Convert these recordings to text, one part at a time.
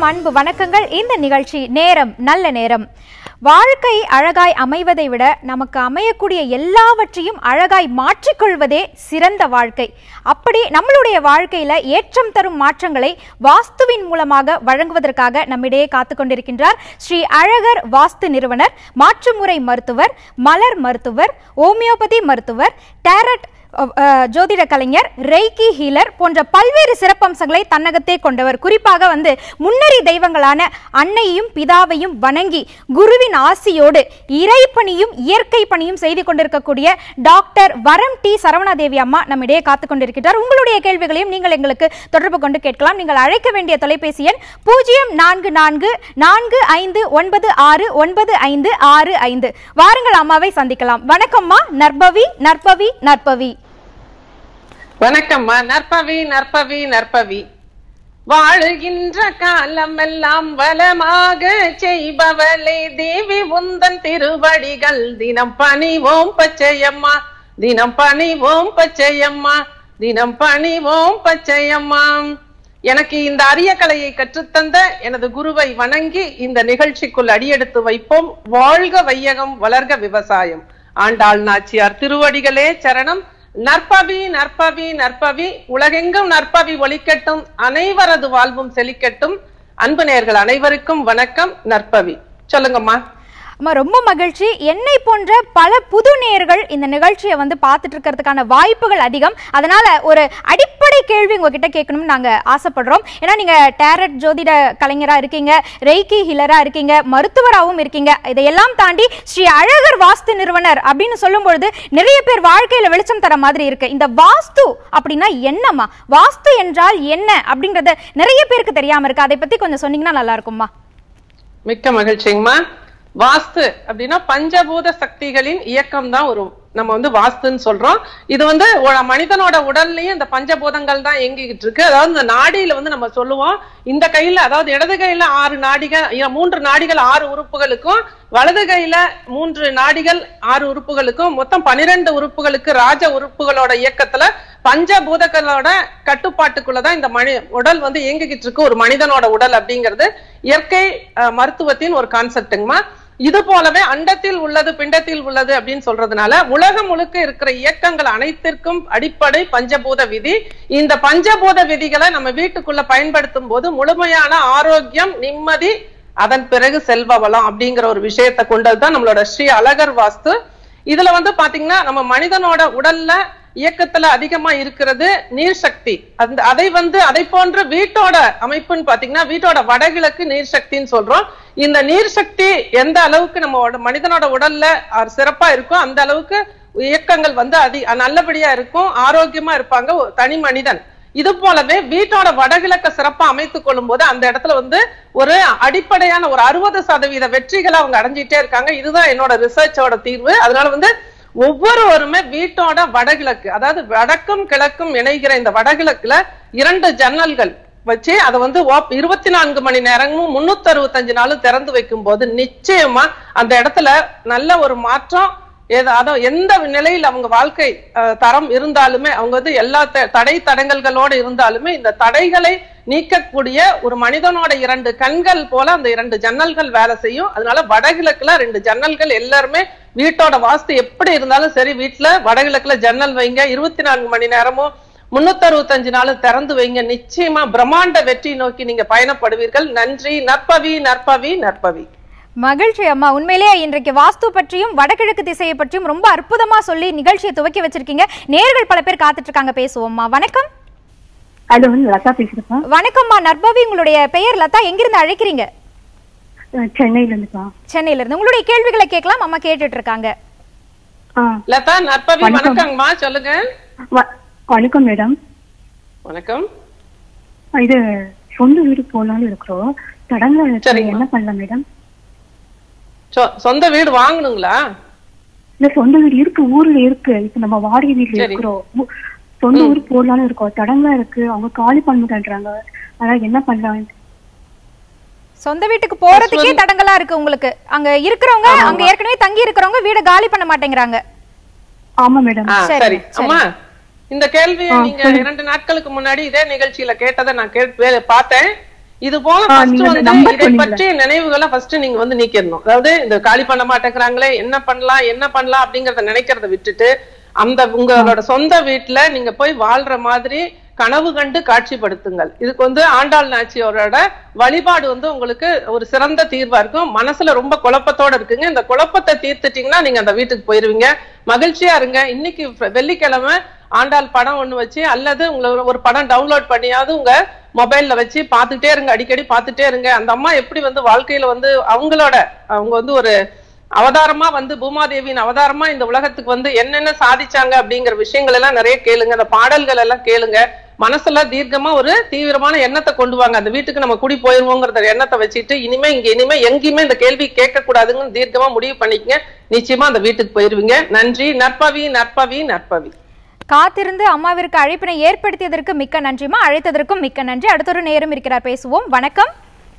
அன்பு வணக்கங்கள் இந்த நிகழ்ச்சி நேரம் நல்ல நேரம் வாழ்க்கை அழகாய் அமைவதை விட நமக்கு அமையக்கூடிய எல்லாவற்றையும் அழகாய் மாற்றிக்கொள்வதே சிறந்த வாழ்க்கை அப்படி நம்மளுடைய வாழ்க்கையில ஏற்றம் தரும் மாற்றங்களை வாஸ்துவின் மூலமாக வழங்குவதற்காக நம்மிடையே காத்து கொண்டிருக்கின்றார் ஸ்ரீ அழகர் வாஸ்து நிறுவனர் மாற்றுமுறை மருத்துவர் மலர் மருத்துவர் ஓமியோபதி மருத்துவர் டேரட் அஹ், அஹ், ஜோதிட கலைஞர் ரெய்கி ஹீலர் போன்ற பல்வேறு சிறப்பம்சங்களை தன்னகத்தே கொண்டவர் குறிப்பாக வந்து முன்னறி தெய்வங்களான அன்னையும் பிதாவையும் வணங்கி குருவின் ஆசியோடு இறைப்பணியும் இயற்கை பணியும் செய்து கொண்டிருக்கக்கூடிய டாக்டர் வரம் டி சரவணாதேவி அம்மா நம்மிடையே காத்து கொண்டிருக்கிறார் உங்களுடைய கேள்விகளையும் நீங்கள் எங்களுக்கு தொடர்பு கொண்டு கேட்கலாம் நீங்கள் அழைக்க வேண்டிய தொலைபேசி எண் பூஜ்ஜியம் நான்கு நான்கு நான்கு ஐந்து ஒன்பது ஆறு ஒன்பது ஐந்து ஆறு ஐந்து வாருங்கள் அம்மாவை சந்திக்கலாம் வணக்கம்மா நற்பவி நற்பவி நற்பவி வணக்கம்மா நற்பவி நற்பவி நற்பவி வாழுகின்ற காலமெல்லாம் வளமாக செய்பவளே தேவி உந்தன் திருவடிகள் தினம் பணிவோம் பச்சையம்மா தினம் பணிவோம் பச்சையம்மா தினம் பணிவோம் பச்சையம்மா எனக்கு இந்த அரிய கலையை கற்றுத்தந்த எனது குருவை வணங்கி இந்த நிகழ்ச்சிக்குள் அடியெடுத்து வைப்போம் வாழ்க வையகம் வளர்க விவசாயம் ஆண்டாள் நாச்சியார் திருவடிகளே சரணம் நற்பவி நற்பவி நற்பவி உலகெங்கும் நற்பவி ஒலிக்கட்டும் அனைவரது வாழ்வும் செழிக்கட்டும் அன்பு நேயர்கள் அனைவருக்கும் வணக்கம் நற்பவி சொல்லுங்கம்மா அம்மா ரொம்ப மகிழ்ச்சி என்னை போன்ற பல புது நேயர்கள் இந்த நிகழ்ச்சியை வந்து பார்த்துட்டு இருக்கிறதுக்கான வாய்ப்புகள் அதிகம் அதனால ஒரு அடிப்படை கேள்வி உங்ககிட்ட கேட்கணும்னு நாங்க ஆசைப்படுறோம் ஏன்னா நீங்க டேரட் ஜோதிட கலைஞரா இருக்கீங்க ரெய்கி ஹிலரா இருக்கீங்க மருத்துவராகவும் இருக்கீங்க இதையெல்லாம் தாண்டி ஸ்ரீ அழகர் வாஸ்து நிறுவனர் அப்படின்னு சொல்லும் பொழுது நிறைய பேர் வாழ்க்கையில வெளிச்சம் தர மாதிரி இருக்கு இந்த வாஸ்து அப்படின்னா என்னம்மா வாஸ்து என்றால் என்ன அப்படிங்கறது நிறைய பேருக்கு தெரியாம இருக்கு அதை பத்தி கொஞ்சம் சொன்னீங்கன்னா நல்லா இருக்கும்மா மிக்க மகிழ்ச்சிங்கம்மா வாஸ்து அப்படின்னா பஞ்சபூத சக்திகளின் இயக்கம் தான் ஒரு நம்ம வந்து வாஸ்துன்னு சொல்றோம் இது வந்து ஒரு மனிதனோட உடல்லயும் இந்த பஞ்சபூதங்கள் தான் இயங்கிக்கிட்டு இருக்கு அதாவது இந்த நாடியில வந்து நம்ம சொல்லுவோம் இந்த கையில அதாவது இடது கையில ஆறு நாடிகள் இ- மூன்று நாடிகள் ஆறு உறுப்புகளுக்கும் வலது கையில மூன்று நாடிகள் ஆறு உறுப்புகளுக்கும் மொத்தம் பனிரெண்டு உறுப்புகளுக்கு ராஜ உறுப்புகளோட இயக்கத்துல பஞ்சபூதங்களோட கட்டுப்பாட்டுக்குள்ளதான் இந்த மனி உடல் வந்து இயங்கிக்கிட்டு இருக்கு ஒரு மனிதனோட உடல் அப்படிங்கிறது இயற்கை அஹ், மருத்துவத்தின் ஒரு கான்செப்டுங்கம்மா இது போலவே அண்டத்தில் உள்ளது பிண்டத்தில் உள்ளது அப்படின்னு சொல்றதுனால உலகம் முழுக்க இருக்கிற இயக்கங்கள் அனைத்திற்கும் அடிப்படை பஞ்சபூத விதி இந்த பஞ்சபூத விதிகளை நம்ம வீட்டுக்குள்ள பயன்படுத்தும் போது முழுமையான ஆரோக்கியம் நிம்மதி அதன் பிறகு செல்வ வளம் அப்படிங்கிற ஒரு விஷயத்தை கொண்டதுதான் நம்மளோட ஸ்ரீ அழகர் வாஸ்து இதுல வந்து பாத்தீங்கன்னா நம்ம மனிதனோட உடல்ல இயக்கத்துல அதிகமா இருக்கிறது நீர் சக்தி அந்த அதை வந்து அதை போன்ற வீட்டோட அமைப்புன்னு பாத்தீங்கன்னா வீட்டோட வடகிழக்கு நீர் சக்தின்னு சொல்றோம் இந்த நீர் சக்தி எந்த அளவுக்கு நம்ம உட- மனிதனோட உடல்ல அஹ், சிறப்பா இருக்கோ அந்த அளவுக்கு இயக்கங்கள் வந்து அதி நல்லபடியா இருக்கும் ஆரோக்கியமா இருப்பாங்க ஒரு தனி மனிதன் இது போலவே வீட்டோட வடகிழக்க சிறப்பா அமைத்துக் கொள்ளும் போது அந்த இடத்துல வந்து ஒரு அடிப்படையான ஒரு அறுபது சதவீத வெற்றிகளை அவங்க அடைஞ்சிட்டே இருக்காங்க இதுதான் என்னோட ரிசர்ச்சோட தீர்வு அதனால வந்து ஒவ்வொருவருமே வீட்டோட வடகிழக்கு அதாவது வடக்கும் கிழக்கும் இணைகிற இந்த வடகிழக்குல இரண்டு ஜன்னல்கள் வச்சு அதை வந்து ஓப்- இருபத்தி நான்கு மணி நேரமும் முன்னூத்தி அறுபத்தஞ்சு நாளும் திறந்து வைக்கும் போது நிச்சயமா அந்த இடத்துல நல்ல ஒரு மாற்றம் ஏதோ அதோ எந்த நிலையில் அவங்க வாழ்க்கை அஹ், தரம் இருந்தாலுமே அவங்க வந்து எல்லா த- தடை தடங்கல்களோடு இருந்தாலுமே இந்த தடைகளை நீக்கக்கூடிய ஒரு மனிதனோட இரண்டு கண்கள் போல அந்த இரண்டு ஜன்னல்கள் வேலை செய்யும் அதனால வடகிழக்குல ரெண்டு ஜன்னல்கள் எல்லாருமே வீட்டோட வாஸ்து எப்படி இருந்தாலும் சரி வீட்டுல வடகிழக்குல ஜன்னல் வைங்க இருபத்தி நான்கு மணி நேரமும் முன்னூத்தி அறுபத்தஞ்சு நாள் திறந்து வைங்க நிச்சயமா பிரம்மாண்ட வெற்றி நோக்கி நீங்க பயணப்படுவீர்கள் நன்றி நற்பவி நற்பவி நற்பவி மகிழ்ச்சி அம்மா உண்மையிலேயே இன்றைக்கு வாஸ்து பற்றியும் வடகிழக்கு திசையை பற்றியும் ரொம்ப அற்புதமா சொல்லி நிகழ்ச்சியை துவக்கி வச்சிருக்கீங்க நேர்கள் பல பேர் காத்துட்டு இருக்காங்க பேசுவோம்மா வணக்கம் அது வந்து லதா பேசுறப்பா வணக்கம்மா நற்பவி உங்களுடைய பெயர் லதா எங்கிருந்து அழைக்கிறீங்க சென்னையில இருந்துப்பா சென்னையில இருந்து உங்களுடைய கேள்விகளை கேட்கலாம் அம்மா கேட்டுட்டு இருக்காங்க ஆ லதா நற்பவி வணக்கம். வணக்கங்கம்மா சொல்லுங்க வ- வணக்கம் மேடம் வணக்கம் இது சொந்த வீடு போலான்னு இருக்கிறோம் தடங்க சரிங்கம்மா. என்ன பண்ணலாம் மேடம் சொ- சொந்த வீடு வாங்கணுங்களா இல்ல சொந்த வீடு இருக்கு ஊர்ல இருக்கு இப்ப நம்ம வாடகை வீட்டுல சரி. இருக்கிறோம் ஊ- சொந்த ஊர் போடலான்னு இருக்கோம் தடங்கா இருக்கு அவங்க காலி பண்ண அதான் என்ன பண்ணலாம் சொந்த வீட்டுக்கு போறதுக்கே தடங்களா இருக்கு உங்களுக்கு அங்க இருக்கிறவங்க அங்க ஏற்கனவே தங்கி இருக்கிறவங்க வீட காலி பண்ண மாட்டேங்கிறாங்க ஆமா மேடம் ஆ, சரி, சரி சரி. அம்மா இந்த கேள்வியை நீங்க இரண்டு நாட்களுக்கு முன்னாடி இதே நிகழ்ச்சியில கேட்டதை நான் கேட்டு பார்த்தேன் இது போல ஆ, ஃபர்ஸ்ட் நீங்க அந்த வந்து number இதை சொன்னீங்கல்ல. பற்றிய நினைவுகளை ஃபர்ஸ்ட் நீங்க வந்து நீக்கிடணும் அதாவது இந்த காலி பண்ண மாட்டேங்கிறாங்களே என்ன பண்ணலாம் என்ன பண்ணலாம் அப்படிங்கறத நினைக்கிறத விட்டுட்டு அந்த உங்களோட சொந்த வீட்டுல நீங்க போய் வாழ்ற மாதிரி கனவு கண்டு காட்சிப்படுத்துங்கள் இதுக்கு வந்து ஆண்டாள் நாச்சியோரோட வழிபாடு வந்து உங்களுக்கு ஒரு சிறந்த தீர்வா இருக்கும் மனசுல ரொம்ப குழப்பத்தோட இருக்குங்க இந்த குழப்பத்தை தீர்த்துட்டீங்கன்னா நீங்க அந்த வீட்டுக்கு போயிருவீங்க மகிழ்ச்சியா இருங்க இன்னைக்கு வெள்ளிக்கிழமை ஆண்டாள் படம் ஒண்ணு வச்சு அல்லது உங்களை ஒரு படம் டவுன்லோட் பண்ணியாவது உங்க மொபைல்ல வச்சு பார்த்துட்டே இருங்க அடிக்கடி பார்த்துட்டே இருங்க அந்த அம்மா எப்படி வந்து வாழ்க்கையில வந்து அவங்களோட அவங்க வந்து ஒரு அவதாரமா வந்து பூமாதேவியின் அவதாரமா இந்த உலகத்துக்கு வந்து என்னென்ன சாதிச்சாங்க அப்படிங்கிற விஷயங்கள் எல்லாம் நிறைய கேளுங்க அந்த பாடல்கள் எல்லாம் கேளுங்க மனசுல தீர்க்கமா ஒரு தீவிரமான எண்ணத்தை கொண்டு வாங்க அந்த வீட்டுக்கு நம்ம குடி போயிருவோங்கிற எண்ணத்தை வச்சுட்டு இனிமே இங்க இனிமே எங்கேயுமே இந்த கேள்வி கேட்க கூடாதுன்னு தீர்க்கமா முடிவு பண்ணிக்கங்க நிச்சயமா அந்த வீட்டுக்கு போயிருவீங்க நன்றி நற்பவி நற்பவி நற்பவி காத்திருந்து அம்மாவிற்கு அழைப்பினை ஏற்படுத்தியதற்கு மிக்க நன்றிமா அழைத்ததற்கும் மிக்க நன்றி அடுத்தொரு நேரம் இருக்கிறார் பேசுவோம் வணக்கம்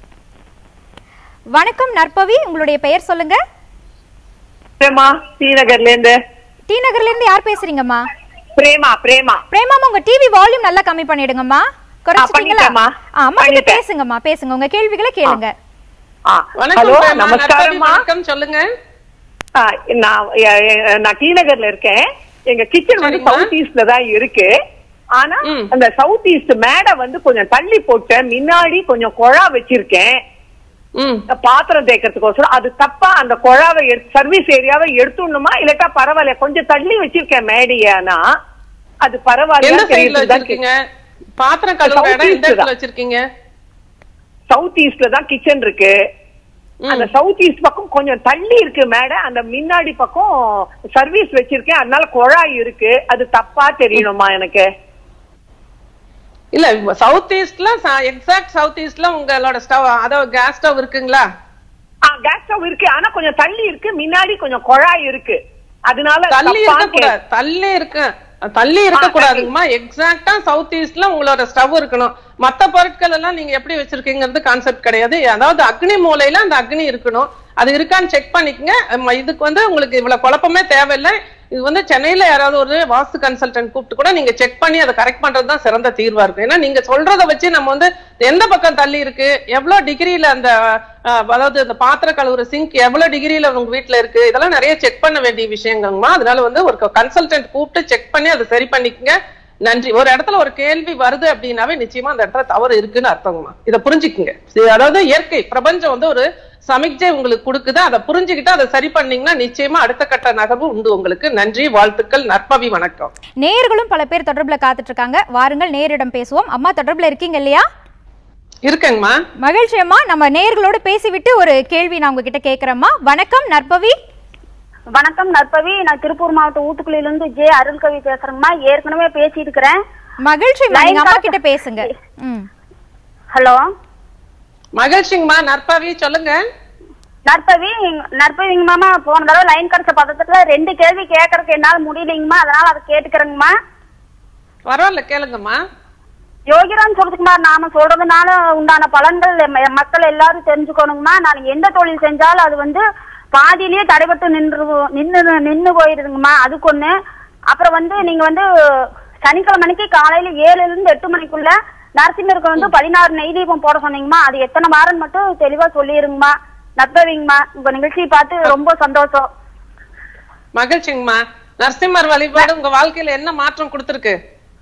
வணக்கம் நற்பவி உங்களுடைய பெயர் சொல்லுங்க பிரேமா ஸ்ரீநகர்ல இருந்து டி நகர்ல இருந்து யார் பேசுறீங்கம்மா பிரேமா பிரேமா பிரேமாமா உங்க டிவி வால்யூம் நல்லா கம்மி பண்ணிடுங்கம்மா குறைச்சிட்டீங்களா பண்ணிட்டேம்மா. ஆ, அம்மா கிட்ட பண்ணிட்டேன். பேசுங்கம்மா பேசுங்க உங்க கேள்விகளை கேளுங்க ஆ, வணக்கம் ஹலோ பிரேமா. நற்பவி, நமஸ்காரம்மா வணக்கம் சொல்லுங்க ஆ, நான் எ- எ- நான் டி நகர்ல இருக்கேன் எங்க கிச்சன் வந்து சரிம்மா. சவுத் ஈஸ்ட்ல தான் இருக்கு ஆனா ம். அந்த சவுத் ஈஸ்ட் மேடை வந்து கொஞ்சம் தள்ளி போட்டேன் முன்னாடி கொஞ்சம் குழா வச்சிருக்கேன் ம் பாத்திரம் தேய்க்கிறதுக்கோசரம் அது தப்பா அந்த குழாவை சர்வீஸ் ஏரியாவை எடுத்துடணுமா இல்லாட்டா பரவாயில்ல கொஞ்சம் தள்ளி வச்சிருக்கேன் மேடையானா அது எந்த பரவாயில்ல சைடுல வச்சிருக்கீங்க பாத்திரம் கழுவுற South இடம் எந்த east இடத்துல தான். வச்சிருக்கீங்க சவுத் ஈஸ்ட்ல தான் கிச்சன் இருக்கு ம். அந்த சவுத் ஈஸ்ட் பக்கம் கொஞ்சம் தள்ளி இருக்கு மேட அந்த முன்னாடி பக்கம் சர்வீஸ் வச்சிருக்கேன் அதனால குழாய் இருக்கு அது தப்பா தெரியணுமா எனக்கு இல்ல சவுத் ஈஸ்ட்ல எக்ஸாக்ட் சவுத் ஈஸ்ட்ல உங்களோட ஸ்டவ் அதாவது கேஸ் ஸ்டவ் இருக்குங்களா கேஸ் ஸ்டவ் இருக்கு ஆனா கொஞ்சம் தள்ளி இருக்கு முன்னாடி கொஞ்சம் குழாய் இருக்கு அதனால தள்ளி தப்பான்னு இருக்க கூடாது தள்ளி இருக்க தள்ளி இருக்க கூடாதுங்கம்மா எக்ஸாக்டா சவுத் ஈஸ்ட்ல உங்களோட ஸ்டவ் இருக்கணும் மத்த பொருட்கள் எல்லாம் நீங்க எப்படி வச்சிருக்கீங்கிறது கான்செப்ட் கிடையாது அதாவது அக்னி மூலையில அந்த அக்னி இருக்கணும் அது இருக்கான்னு செக் பண்ணிக்கங்க அம்ம, இதுக்கு வந்து உங்களுக்கு இவ்வளவு குழப்பமே தேவையில்லை இது வந்து சென்னையில யாராவது ஒரு வாஸ்து கன்சல்டன்ட் கூப்பிட்டு கூட நீங்க செக் பண்ணி அதை கரெக்ட் பண்றது தான் சிறந்த தீர்வா இருக்கும் ஏன்னா நீங்க சொல்றத வச்சு நம்ம வந்து எந்த பக்கம் தள்ளி இருக்கு எவ்வளவு டிகிரில அந்த அஹ், அதாவது அந்த பாத்திர கழுவுற சிங்க் எவ்வளவு டிகிரில உங்க வீட்ல இருக்கு இதெல்லாம் நிறைய செக் பண்ண வேண்டிய விஷயங்கம்மா அதனால வந்து ஒரு கன்சல்டன்ட் கூப்பிட்டு செக் பண்ணி அதை சரி பண்ணிக்கங்க நன்றி ஒரு இடத்துல ஒரு கேள்வி வருது அப்படின்னாவே நிச்சயமா அந்த இடத்துல தவறு இருக்குன்னு அர்த்தங்கம்மா இதை புரிஞ்சுக்குங்க சரி, அதாவது இயற்கை பிரபஞ்சம் வந்து ஒரு சமிக்ஜை உங்களுக்கு கொடுக்குது அதை புரிஞ்சுக்கிட்டு அதை சரி பண்ணீங்கன்னா நிச்சயமா அடுத்த கட்ட நகர்வு உண்டு உங்களுக்கு நன்றி வாழ்த்துக்கள் நற்பவி வணக்கம் நேயர்களும் பல பேர் தொடர்புல காத்துட்டு இருக்காங்க வாருங்கள் நேரிடம் பேசுவோம் அம்மா தொடர்புல இருக்கீங்க இல்லையா இருக்கேங்கம்மா மகிழ்ச்சி அம்மா நம்ம நேயர்களோட பேசிவிட்டு ஒரு கேள்வி நான் உங்ககிட்ட கேக்குறேம்மா வணக்கம் நற்பவி வணக்கம் நற்பவி நான் திருப்பூர் மாவட்டம் ஊத்துக்குளியில இருந்து ஜே அருள்கவி பேசுறேங்கம்மா ஏற்கனவே பேசிட்டு இருக்கிறேன் மகிழ்ச்சி அம்மா. நீங்க Line அம்மா cut- கிட்ட பேசுங்க ம் ஹலோ மகிழ்ச்சிங்கம்மா நற்பவி சொல்லுங்க நற்பவி நற்பவிங்க மாமா போன தடவை லைன் கிடைச்ச பதத்துல ரெண்டு கேள்வி கேட்கறதுக்கு என்னால முடியலைங்கம்மா அதனால அதை கேட்டுக்கிறேங்கம்மா பரவாயில்ல கேளுங்கம்மா யோகிராம் சொல்றதுக்குமார் நாம சொல்றதுனால உண்டான பலன்கள் எம் மக்கள் எல்லாரும் தெரிஞ்சுக்கணுங்கம்மா நான் எந்த தொழில் செஞ்சாலும் அது வந்து பாதியிலேயே தடைபட்டு நின்று நின்று நின்னு போயிருதுங்கம்மா அதுக்கு ஒண்ணு அப்புறம் வந்து நீங்க வந்து சனிக்கிழமை அன்னைக்கு காலையில ஏழுல இருந்து எட்டு மணிக்குள்ள நரசிம்மருக்கு வந்து பதினாறு நெய் தீபம் போட சொன்னீங்கம்மா அது எத்தனை வாரம் மட்டும் தெளிவா சொல்லிருங்கம்மா நற்பவிங்கம்மா உங்க நிகழ்ச்சியை பார்த்து ரொம்ப சந்தோஷம் மகிழ்ச்சிங்கம்மா நரசிம்மர் வழிபாடு உங்க வாழ்க்கையில என்ன மாற்றம் கொடுத்துருக்கு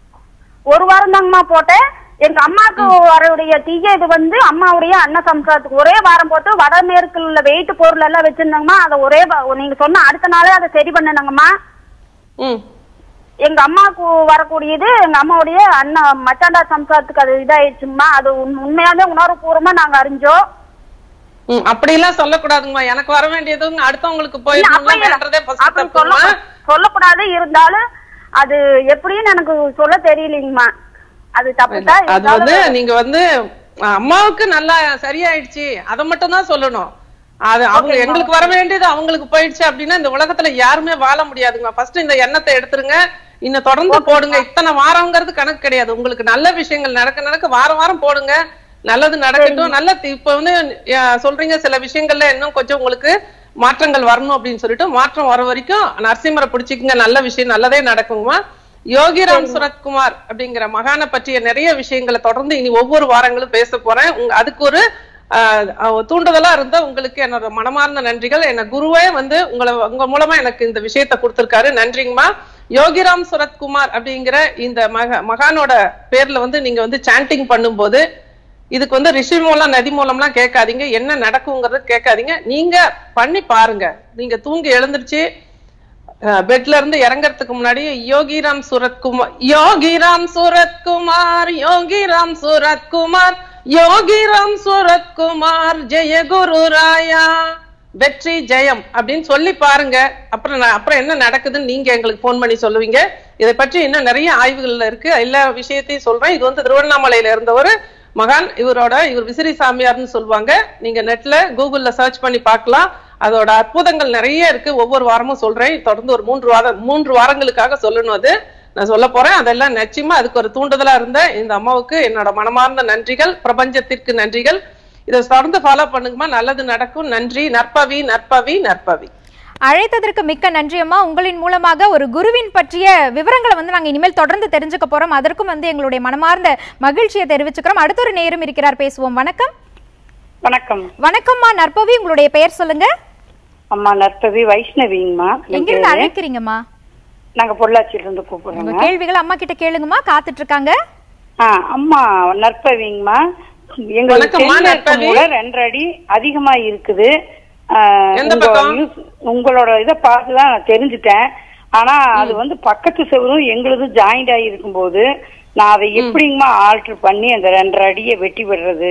ஒரு வாரம் தாங்கம்மா போட்டேன் எங்க அம்மாவுக்கு வரவுடைய தீய இது வந்து அம்மாவுடைய அன்ன சம்சாரத்துக்கு ஒரே வாரம் போட்டு வடமேற்குல உள்ள வெயிட் பொருள் எல்லாம் வச்சிருந்தாங்கம்மா அதை ஒரே வா- நீங்க சொன்ன அடுத்த நாளே அதை சரி பண்ணனாங்கம்மா ம் எங்க அம்மாவுக்கு வரக்கூடியது எங்க அம்மாவுடைய அண்ணா மச்சாண்டா சம்சாரத்துக்கு அது இதாயிடுச்சுங்கம்மா அது உண்- உண்மையாவே உணர்வுபூர்வமா நாங்க அறிஞ்சோம் ம், அப்படியெல்லாம் சொல்லக்கூடாதுங்கம்மா எனக்கு வர வேண்டியதுங்க அடுத்தவங்களுக்கு இல்ல, அப்படி இல்ல. போயிருந்தே அப்படி சொல்ல சொல்லக்கூடாது இருந்தாலும் அது எப்படின்னு எனக்கு சொல்ல தெரியலீங்கம்மா அது தப்பு தான் அது வந்து இருந்தாலும் நீங்க வந்து அஹ், அம்மாவுக்கு நல்லா சரியாயிடுச்சு அதை மட்டும் தான் சொல்லணும் அது அவங்க Okay, எங்களுக்கு வர வேண்டியது அவங்களுக்கு போயிடுச்சு அப்படின்னா இந்த உலகத்துல யாருமே வாழ முடியாதுங்க ஃபர்ஸ்ட் இந்த எண்ணத்தை எடுத்துருங்க இன்னும் தொடர்ந்து போடுங்க இத்தனை வாரங்கிறது கணக்கு கிடையாது உங்களுக்கு நல்ல விஷயங்கள் நடக்க நடக்க வாரம் வாரம் போடுங்க நல்லது நடக்கட்டும் நல்ல தி- இப்ப வந்து அஹ், சொல்றீங்க சில விஷயங்கள்ல இன்னும் கொஞ்சம் உங்களுக்கு மாற்றங்கள் வரணும் அப்படின்னு சொல்லிட்டு மாற்றம் வர வரைக்கும் நரசிம்மரை பிடிச்சிக்கங்க நல்ல விஷயம் நல்லதே நடக்குங்கம்மா யோகிராம் சுரத்குமார் அப்படிங்கிற மகானை பற்றிய நிறைய விஷயங்களை தொடர்ந்து இனி ஒவ்வொரு வாரங்களும் பேச போறேன் உங்க அதுக்கு ஒரு ஆஹ், அஹ், தூண்டுதலா இருந்த உங்களுக்கு என்னோட மனமார்ந்த நன்றிகள் என்ன குருவே வந்து உங்களை உங்க மூலமா எனக்கு இந்த விஷயத்த கொடுத்திருக்காரு நன்றிங்கம்மா யோகிராம் சுரத்குமார் அப்படிங்கிற இந்த மக மகானோட பேர்ல வந்து நீங்க வந்து சாண்டிங் பண்ணும்போது இதுக்கு வந்து ரிஷி மூலம் நதி மூலம்லாம் கேட்காதீங்க என்ன நடக்குங்கிறது கேட்காதீங்க நீங்க பண்ணி பாருங்க நீங்க தூங்கி எழுந்திருச்சு பெட்ல இருந்து இறங்கறதுக்கு முன்னாடி யோகிராம் சுரத்குமார் யோகிராம் சுரத்குமார் யோகிராம் சுரத்குமார் யோகிராம் சுரத்குமார் ஜெய குரு ராயா வெற்றி ஜெயம் அப்படின்னு சொல்லி பாருங்க அப்புறம் நான் அப்புறம் என்ன நடக்குதுன்னு நீங்க எங்களுக்கு ஃபோன் பண்ணி சொல்லுவீங்க இதை பற்றி இன்னும் நிறைய ஆய்வுகள்ல இருக்கு எல்லா விஷயத்தையும் சொல்றேன் இது வந்து திருவண்ணாமலையில இருந்த ஒரு மகான் இவரோட இவர் விசிறி சாமியார்னு சொல்லுவாங்க நீங்க நெட்ல கூகுள்ல சர்ச் பண்ணி பார்க்கலாம் அதோட அற்புதங்கள் நிறைய இருக்கு ஒவ்வொரு வாரமும் சொல்றேன் தொடர்ந்து ஒரு மூன்று வாரம் மூன்று வாரங்களுக்காக சொல்லணும் அது நான் சொல்ல போறேன் அதெல்லாம் நிச்சயமா அதுக்கு ஒரு தூண்டுதலா இருந்த இந்த அம்மாவுக்கு என்னோட மனமார்ந்த நன்றிகள் பிரபஞ்சத்திற்கு நன்றிகள் இதை தொடர்ந்து ஃபாலோ பண்ணுங்கம்மா நல்லது நடக்கும் நன்றி நற்பவி நற்பவி நற்பவி அழைத்ததற்கு மிக்க நன்றி அம்மா உங்களின் மூலமாக ஒரு குருவின் பற்றிய விவரங்களை வந்து நாங்க இனிமேல் தொடர்ந்து தெரிஞ்சுக்க போறோம் அதற்கும் வந்து எங்களுடைய மனமார்ந்த மகிழ்ச்சியை தெரிவிச்சுக்கிறோம் அடுத்த ஒரு நேரம் இருக்கிறார் பேசுவோம் வணக்கம் வணக்கம் வணக்கம்மா நற்பவி உங்களுடைய பெயர் சொல்லுங்க அம்மா நர்த்தவி வைஷ்ணவிங்கம்மா என் எங்கிருந்து பேரு. அழைக்கிறீங்கம்மா நாங்க பொள்ளாச்சியில இருந்து உங்க கூப்பிடுறோங்க கேள்விகள் அம்மா கிட்ட கேளுங்கம்மா காத்துட்டு இருக்காங்க ஆ, அம்மா நற்பவிங்கம்மா எங்களுக்கு வணக்கம்மா, தென்மேற்கு நற்பவி. மூலை ரெண்டரை அடி அதிகமா இருக்குது ஆ, எந்த உங்க பக்கம்? news- உங்களோட இதை பார்த்து தான் நான் தெரிஞ்சுட்டேன் ஆனா அது வந்து பக்கத்து செவரும் எங்களுதும் ஜாயிண்ட் ஆகி இருக்கும்போது நான் அதை எப்படிங்கம்மா ஆல்டர் பண்ணி அந்த ரெண்டரை அடியை வெட்டி விடுறது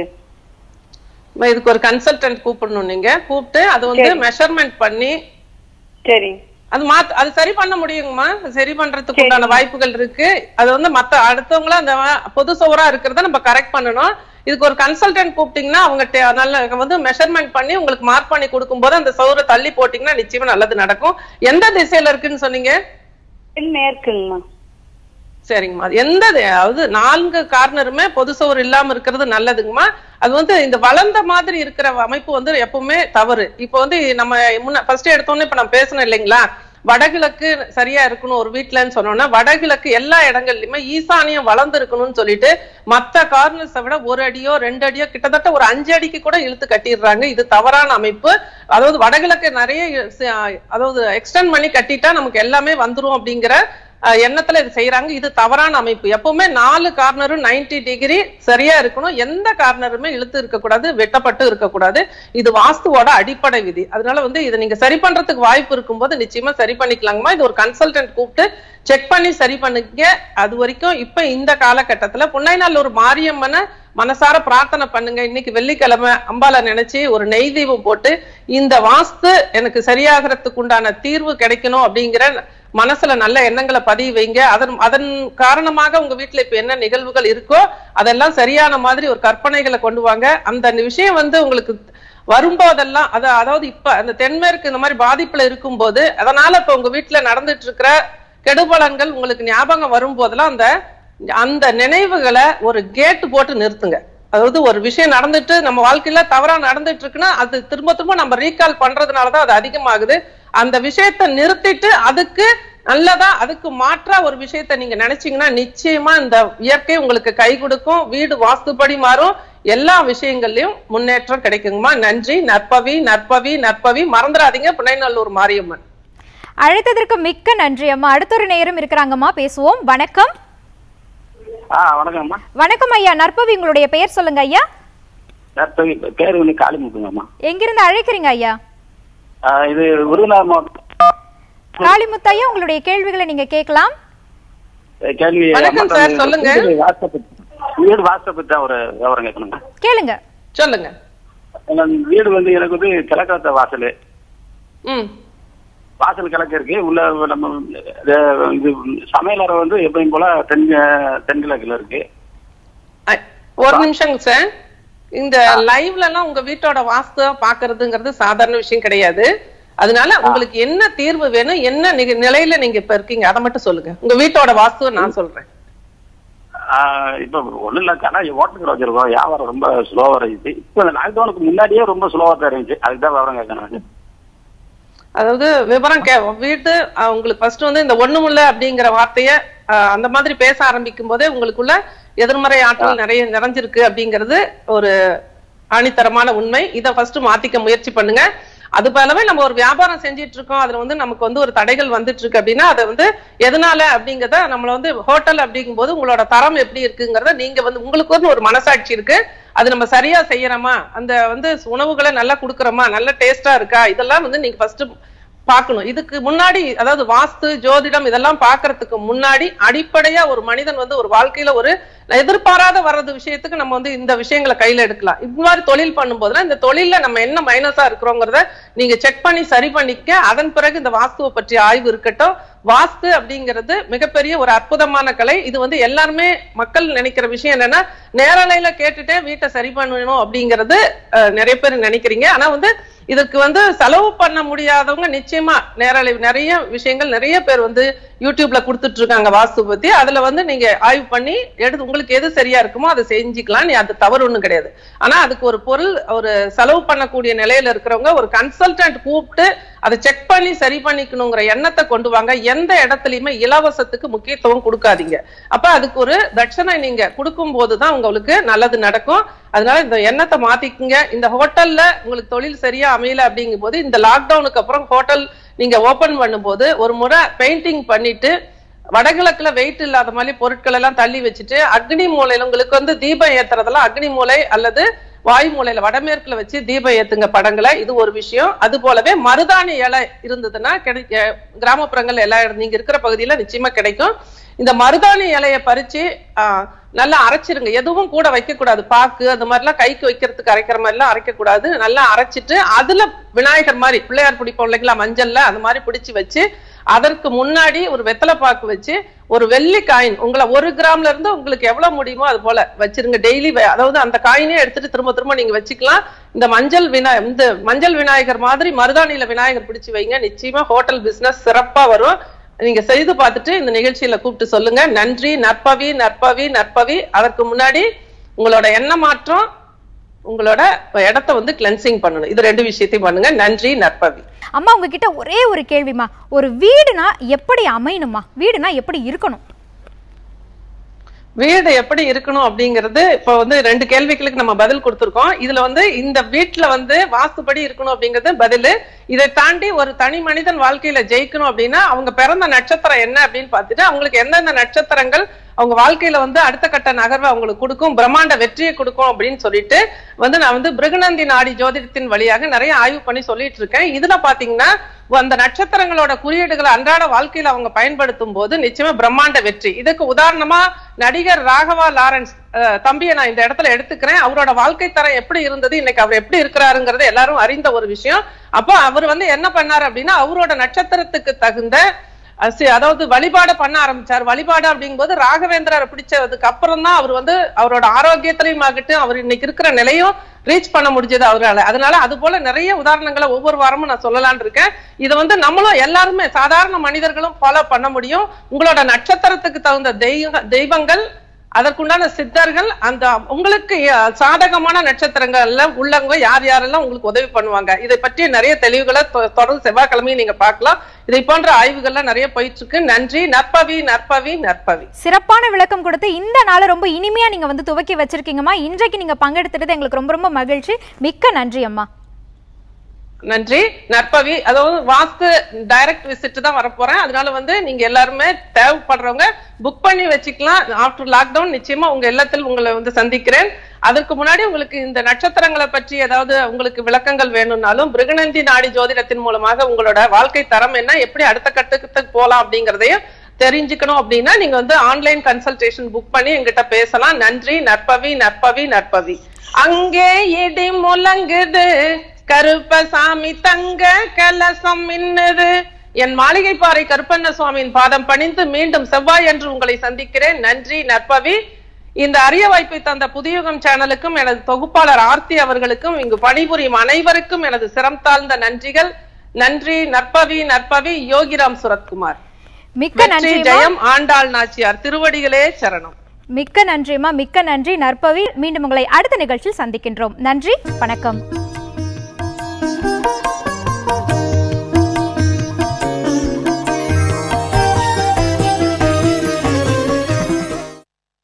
அம்மா, இதுக்கு ஒரு கன்சல்டன்ட் கூப்பிடணும் நீங்க கூப்பிட்டு அது வந்து மெஷர்மெண்ட் பண்ணி சரி அது மாத் அது சரி பண்ண முடியுங்கம்மா சரி பண்றதுக்கு உண்டான வாய்ப்புகள் இருக்கு அது வந்து மத்த அடுத்தவங்கள அந்த பொது சுவரா இருக்கிறத நம்ம கரெக்ட் பண்ணணும் இதுக்கு ஒரு கன்சல்டன்ட் கூப்பிட்டீங்கன்னா அவங்க டே- நல்ல வந்து மெஷர்மெண்ட் பண்ணி உங்களுக்கு மார்க் பண்ணி கொடுக்கும்போது அந்த சவுரை தள்ளி போட்டீங்கன்னா நிச்சயமா நல்லது நடக்கும் எந்த திசையில இருக்குன்னு சொன்னீங்க தென்மேற்குங்கம்மா சரிங்கம்மா அது எந்த தி- அதாவது நான்கு கார்னருமே பொது சுவர் இல்லாம இருக்கிறது நல்லதுங்கம்மா அது வந்து இந்த வளர்ந்த மாதிரி இருக்கிற அமைப்பு வந்து எப்பவுமே தவறு இப்போ வந்து நம்ம முன்ன ஃபர்ஸ்ட் எடுத்தோன்னே இப்ப நான் பேசணும் இல்லைங்களா வடகிழக்கு சரியா இருக்கணும் ஒரு வீட்டுலன்னு சொன்னோம்னா வடகிழக்கு எல்லா இடங்கள்லயுமே ஈசானியம் வளர்ந்து இருக்கணும்னு சொல்லிட்டு மத்த கார்னர்ஸை விட ஒரு அடியோ ரெண்டு அடியோ கிட்டத்தட்ட ஒரு அஞ்சு அடிக்கு கூட இழுத்து கட்டிடுறாங்க இது தவறான அமைப்பு அதாவது வடகிழக்கு நிறைய ச- அதாவது எக்ஸ்டெண்ட் பண்ணி கட்டிட்டா நமக்கு எல்லாமே வந்துரும் அப்படிங்கிற அஹ், எண்ணத்துல இது செய்யறாங்க இது தவறான அமைப்பு எப்பவுமே நாலு கார்னரும் 90 டிகிரி சரியா இருக்கணும் எந்த கார்னருமே இழுத்து இருக்கக்கூடாது வெட்டப்பட்டு இருக்கக்கூடாது இது வாஸ்துவோட அடிப்படை விதி அதனால வந்து இதை நீங்க சரி பண்றதுக்கு வாய்ப்பு இருக்கும்போது நிச்சயமா சரி பண்ணிக்கலாங்கம்மா இது ஒரு கன்சல்டன்ட் கூப்பிட்டு செக் பண்ணி சரி பண்ணுங்க அது வரைக்கும் இப்ப இந்த காலகட்டத்துல புன்னைநல்லூர் மாரியம்மனை மனசார பிரார்த்தனை பண்ணுங்க இன்னைக்கு வெள்ளிக்கிழமை அம்பால நினைச்சு ஒரு நெய் தீபம் போட்டு இந்த வாஸ்து எனக்கு சரியாகிறதுக்கு உண்டான தீர்வு கிடைக்கணும் அப்படிங்கிற மனசுல நல்ல எண்ணங்களை பதிவு வைங்க அதன் அதன் காரணமாக உங்க வீட்டுல இப்ப என்ன நிகழ்வுகள் இருக்கோ அதெல்லாம் சரியான மாதிரி ஒரு கற்பனைகளை கொண்டு வாங்க அந்த விஷயம் வந்து உங்களுக்கு வரும்போதெல்லாம் அத அதாவது இப்ப அந்த தென்மேற்கு இந்த மாதிரி பாதிப்புல இருக்கும்போது அதனால இப்ப உங்க வீட்டுல நடந்துட்டு இருக்கிற கெடுபலன்கள் உங்களுக்கு ஞாபகம் வரும்போதெல்லாம் அந்த அந்த நினைவுகளை ஒரு கேட் போட்டு நிறுத்துங்க அதாவது ஒரு விஷயம் நடந்துட்டு நம்ம வாழ்க்கையில தவறா நடந்துட்டு இருக்குன்னா அது திரும்ப திரும்ப நம்ம ரீகால் பண்றதுனாலதான் அது அதிகமாகுது அந்த விஷயத்தை நிறுத்திட்டு அதுக்கு நல்லதா அதுக்கு மாற்றா ஒரு விஷயத்த நீங்க நினைச்சீங்கன்னா நிச்சயமா இந்த இயற்கை உங்களுக்கு கை கொடுக்கும் வீடு வாஸ்துபடி மாறும் எல்லா விஷயங்கள்லயும் முன்னேற்றம் கிடைக்குங்கம்மா நன்றி நற்பவி நற்பவி நற்பவி மறந்துடாதீங்க புனைநல்லூர் மாரியம்மன் அழைத்ததற்கு மிக்க நன்றி அம்மா அடுத்த ஒரு நேரம் இருக்கிறாங்கம்மா பேசுவோம் வணக்கம் ஆ வணக்கம்மா வணக்கம் ஐயா நற்பவி உங்களுடைய பெயர் சொல்லுங்க ஐயா டாக்டர் பேர் வந்து காளிமுத்துங்கம்மா எங்கிருந்து அழைக்கிறீங்க ஐயா ஆ, இது விருதுநகர் மாவட்டம் காளிமுத்து ஐயா உங்களுடைய கேள்விகளை நீங்க கேட்கலாம் கேள்வி வணக்கம் அம்மா, சார், சொல்லுங்க. வீடு வாட்ஸ்அப் வீடு வாட்ஸ்அப் தான் ஒரு விவரம் கேட்கணுங்க கேளுங்க சொல்லுங்க எங்க வீடு வந்து எனக்கு வந்து கிழக்காத்த வாசல் ம் வாசல் கிழக்கு இருக்கு உள்ள நம்ம இது- இது சமையலறை வந்து எப்பயும் போல தென் தென்கிழக்குல இருக்கு ஐ- ஒரு நிமிஷங்க சார் இந்த லைவ்ல எல்லாம் உங்க வீட்டோட வாஸ்து பாக்குறதுங்கிறது சாதாரண விஷயம் கிடையாது அதனால உங்களுக்கு என்ன தீர்வு வேணும் என்ன நிக- நிலையில நீங்க இப்ப இருக்கீங்க அதை மட்டும் சொல்லுங்க உங்க வீட்டோட வாஸ்துவை நான் சொல்றேன் ஆ, இப்ப ஒண்ணும் இல்ல கடை ஓட்டுக்கிற வச்சிருக்கோம் வியாபாரம் ரொம்ப ஸ்லோவா இருந்துச்சு இப்ப இந்த லாக்டவுனுக்கு முன்னாடியே ரொம்ப ஸ்லோவா தான் இருந்துச்சு அதுக்கு தான் விவரம் கேட்கணும் அதாவது விவரம் கே வீட்டு அஹ், உங்களுக்கு ஃபர்ஸ்ட் வந்து இந்த ஒண்ணுமுல்ல அப்படிங்கிற வார்த்தைய அஹ், அந்த மாதிரி பேச ஆரம்பிக்கும் போதே உங்களுக்குள்ள எதிர்மறை ஆற்றல் நிறைய நிறைஞ்சிருக்கு அப்படிங்கிறது ஒரு ஆணித்தரமான உண்மை இதை ஃபர்ஸ்ட் மாத்திக்க முயற்சி பண்ணுங்க அது போலவே நம்ம ஒரு வியாபாரம் செஞ்சிட்டு இருக்கோம் அதுல வந்து நமக்கு வந்து ஒரு தடைகள் வந்துட்டு இருக்கு அப்படின்னா அதை வந்து எதனால அப்படிங்கறத நம்மள வந்து ஹோட்டல் அப்படிங்கும்போது உங்களோட தரம் எப்படி இருக்குங்கிறத நீங்க வந்து உங்களுக்கு வந்து ஒரு மனசாட்சி இருக்கு அது நம்ம சரியா செய்யறோமா அந்த வந்து உணவுகளை நல்லா கொடுக்கறோமா நல்ல டேஸ்டா இருக்கா இதெல்லாம் வந்து நீங்க ஃபர்ஸ்ட் பார்க்கணும் இதுக்கு முன்னாடி அதாவது வாஸ்து ஜோதிடம் இதெல்லாம் பார்க்கறதுக்கு முன்னாடி அடிப்படையா ஒரு மனிதன் வந்து ஒரு வாழ்க்கையில ஒரு எதிர்பாராத வர்றது விஷயத்துக்கு நம்ம வந்து இந்த விஷயங்களை கையில எடுக்கலாம் இந்த மாதிரி தொழில் பண்ணும்போதுல இந்த தொழில்ல நம்ம என்ன மைனஸா இருக்கிறோங்கிறத நீங்க செக் பண்ணி சரி பண்ணிக்க அதன் பிறகு இந்த வாஸ்துவை பற்றிய ஆய்வு இருக்கட்டும் வாஸ்து அப்படிங்கிறது மிகப்பெரிய ஒரு அற்புதமான கலை இது வந்து எல்லாருமே மக்கள் நினைக்கிற விஷயம் என்னன்னா நேரலையில கேட்டுட்டே வீட்டை சரி பண்ணணும் அப்படிங்கிறது அஹ், நிறைய பேர் நினைக்கிறீங்க ஆனா வந்து இதுக்கு வந்து செலவு பண்ண முடியாதவங்க நிச்சயமா நேரலை நிறைய விஷயங்கள் நிறைய பேர் வந்து யூடியூப்ல கொடுத்துட்டு இருக்காங்க வாஸ்து பத்தி அதுல வந்து நீங்க ஆய்வு பண்ணி எடுத்து உங்களுக்கு எது சரியா இருக்குமோ அதை செஞ்சுக்கலாம் நீ அது தவறு ஒண்ணும் கிடையாது ஆனா அதுக்கு ஒரு பொருள் ஒரு செலவு பண்ணக்கூடிய நிலையில இருக்கிறவங்க ஒரு கன்சல்டன்ட் கூப்பிட்டு அதை செக் பண்ணி சரி பண்ணிக்கணுங்கிற எண்ணத்தை கொண்டு வாங்க எந்த இடத்துலயுமே இலவசத்துக்கு முக்கியத்துவம் கொடுக்காதீங்க அப்ப அதுக்கு ஒரு தட்சணை நீங்க கொடுக்கும் போதுதான் உங்களுக்கு நல்லது நடக்கும் அதனால இந்த எண்ணத்தை மாத்திக்குங்க இந்த ஹோட்டல்ல உங்களுக்கு தொழில் சரியா அமையல அப்படிங்கும் போது இந்த லாக்டவுனுக்கு அப்புறம் ஹோட்டல் நீங்க ஓபன் பண்ணும்போது ஒரு முறை பெயிண்டிங் பண்ணிட்டு வடகிழக்குல வெயிட் இல்லாத மாதிரி பொருட்கள் எல்லாம் தள்ளி வச்சுட்டு அக்னி மூலையில உங்களுக்கு வந்து தீபம் ஏத்துறதெல்லாம் அக்னி மூலை அல்லது வாயு மூலையில வடமேற்குல வச்சு தீபம் ஏத்துங்க படங்களை இது ஒரு விஷயம் அது போலவே மருதாணி இலை இருந்ததுன்னா கிடைக்க கிராமப்புறங்கள்ல எல்லா இடம் நீங்க இருக்கிற பகுதியில நிச்சயமா கிடைக்கும் இந்த மருதாணி இலைய பறிச்சு ஆஹ், நல்லா அரைச்சிருங்க எதுவும் கூட வைக்க கூடாது பாக்கு அந்த மாதிரிலாம் கைக்கு வைக்கிறதுக்கு அரைக்கிற மாதிரி எல்லாம் அரைக்க கூடாது நல்லா அரைச்சிட்டு அதுல விநாயகர் மாதிரி பிள்ளையார் பிடிப்போம் இல்லைங்களா மஞ்சள்ல அந்த மாதிரி பிடிச்சு வச்சு அதற்கு முன்னாடி ஒரு வெத்தலை பாக்கு வச்சு ஒரு வெள்ளி காயின் உங்களை ஒரு கிராம்ல இருந்து உங்களுக்கு எவ்வளவு முடியுமோ அது போல வச்சிருங்க டெய்லி அதாவது அந்த காயினே எடுத்துட்டு திரும்ப திரும்ப நீங்க வச்சுக்கலாம் இந்த மஞ்சள் வினா இந்த மஞ்சள் விநாயகர் மாதிரி மருதாணியில விநாயகர் பிடிச்சு வைங்க நிச்சயமா ஹோட்டல் பிசினஸ் சிறப்பா வரும் நீங்க செய்து பார்த்துட்டு இந்த நிகழ்ச்சியில கூப்பிட்டு சொல்லுங்க நன்றி நற்பவி நற்பவி நற்பவி அதற்கு முன்னாடி உங்களோட எண்ண மாற்றம் உங்களோட இடத்த வந்து கிளென்சிங் பண்ணணும் இது ரெண்டு விஷயத்தையும் பண்ணுங்க நன்றி நற்பவி அம்மா உங்ககிட்ட ஒரே ஒரு கேள்விமா ஒரு வீடுனா எப்படி அமையணுமா வீடுனா எப்படி இருக்கணும் வீடு எப்படி இருக்கணும் அப்படிங்கிறது இப்ப வந்து ரெண்டு கேள்விகளுக்கு நம்ம பதில் கொடுத்திருக்கோம் இதுல வந்து இந்த வீட்டுல வந்து வாஸ்துபடி இருக்கணும் அப்படிங்கிறது பதில் இதை தாண்டி ஒரு தனி மனிதன் வாழ்க்கையில ஜெயிக்கணும் அப்படின்னா அவங்க பிறந்த நட்சத்திரம் என்ன அப்படின்னு பார்த்துட்டு அவங்களுக்கு எந்தெந்த நட்சத்திரங்கள் அவங்க வாழ்க்கையில வந்து அடுத்த கட்ட நகர்வை அவங்களுக்கு கொடுக்கும் பிரம்மாண்ட வெற்றியை கொடுக்கும் அப்படின்னு சொல்லிட்டு வந்து நான் வந்து பிருகுநந்தி நாடி ஜோதிடத்தின் வழியாக நிறைய ஆய்வு பண்ணி சொல்லிட்டு இருக்கேன் இதுல பாத்தீங்கன்னா அந்த நட்சத்திரங்களோட குறியீடுகளை அன்றாட வாழ்க்கையில அவங்க பயன்படுத்தும் போது நிச்சயமா பிரம்மாண்ட வெற்றி இதுக்கு உதாரணமா நடிகர் ராகவா லாரன்ஸ் அஹ், தம்பியை நான் இந்த இடத்துல எடுத்துக்கிறேன் அவரோட வாழ்க்கை தரம் எப்படி இருந்தது இன்னைக்கு அவர் எப்படி இருக்கிறாருங்கிறது எல்லாரும் அறிந்த ஒரு விஷயம் அப்போ அவர் வந்து என்ன பண்ணாரு அப்படின்னா அவரோட நட்சத்திரத்துக்கு தகுந்த அஹ் சி- அதாவது வழிபாடு பண்ண ஆரம்பிச்சார் வழிபாடு அப்படிங்கும்போது ராகவேந்திரரை பிடிச்சதுக்கு அப்புறம் தான் அவர் வந்து அவரோட ஆரோக்கியத்திலையும் ஆகட்டும் அவர் இன்னைக்கு இருக்கிற நிலையும் ரீச் பண்ண முடிஞ்சது அவரால அதனால அது போல நிறைய உதாரணங்களை ஒவ்வொரு வாரமும் நான் சொல்லலாம்னு இருக்கேன் இதை வந்து நம்மளும் எல்லாருமே சாதாரண மனிதர்களும் ஃபாலோ பண்ண முடியும் உங்களோட நட்சத்திரத்துக்கு தகுந்த தெய்வ தெய்வங்கள் அதற்குண்டான சித்தர்கள் அந்த உங்களுக்கு அஹ், சாதகமான நட்சத்திரங்கள்ல உள்ளவங்க யார் யாரெல்லாம் உங்களுக்கு உதவி பண்ணுவாங்க இதை பற்றி நிறைய தெளிவுகளை தொ- தொடர்ந்து செவ்வாய்க்கிழமையும் நீங்க பார்க்கலாம் இதை போன்ற ஆய்வுகள்லாம் நிறைய போயிட்டு இருக்கு நன்றி நற்பவி நற்பவி நற்பவி சிறப்பான விளக்கம் கொடுத்து இந்த நாளை ரொம்ப இனிமையா நீங்க வந்து துவக்கி வச்சிருக்கீங்கம்மா இன்றைக்கு நீங்க பங்கெடுத்துட்டது எங்களுக்கு ரொம்ப ரொம்ப மகிழ்ச்சி மிக்க நன்றி அம்மா நன்றி நற்பவி அதாவது வாஸ்து டைரக்ட் விசிட் தான் வரப்போறேன் அதனால வந்து நீங்க எல்லாருமே தேவைப்படுறவங்க புக் பண்ணி வச்சுக்கலாம் ஆஃப்டர் லாக்டவுன் நிச்சயமா உங்க இல்லத்தில் உங்களை வந்து சந்திக்கிறேன் அதற்கு முன்னாடி உங்களுக்கு இந்த நட்சத்திரங்களை பற்றி ஏதாவது உங்களுக்கு விளக்கங்கள் வேணும்னாலும் பிருகநந்தி நாடி ஜோதிடத்தின் மூலமாக உங்களோட வாழ்க்கை தரம் என்ன எப்படி அடுத்த கட்டத்துக்கு போலாம் அப்படிங்கறதையும் தெரிஞ்சுக்கணும் அப்படின்னா நீங்க வந்து ஆன்லைன் கன்சல்டேஷன் புக் பண்ணி எங்கிட்ட பேசலாம் நன்றி நற்பவி நற்பவி நற்பவி அங்கே இடி முழங்குது கருப்பசாமி தங்க கலசம் மின்னுது என் மாளிகைப்பாறை கருப்பண்ண சுவாமியின் பாதம் பணிந்து மீண்டும் செவ்வாய் என்று உங்களை சந்திக்கிறேன் நன்றி நற்பவி இந்த அரிய வாய்ப்பை தந்த புதியுகம் சேனலுக்கும் எனது தொகுப்பாளர் ஆர்த்தி அவர்களுக்கும் இங்கு பணிபுரியும் அனைவருக்கும் எனது சிரம் தாழ்ந்த நன்றிகள் நன்றி நற்பவி நற்பவி யோகிராம் சுரத்குமார் மிக்க வெற்றி நன்றி ஜெயம் ஆண்டாள் நாச்சியார் திருவடிகளே சரணம் மிக்க நன்றிம்மா மிக்க நன்றி நற்பவி மீண்டும் உங்களை அடுத்த நிகழ்ச்சியில் சந்திக்கின்றோம் நன்றி வணக்கம்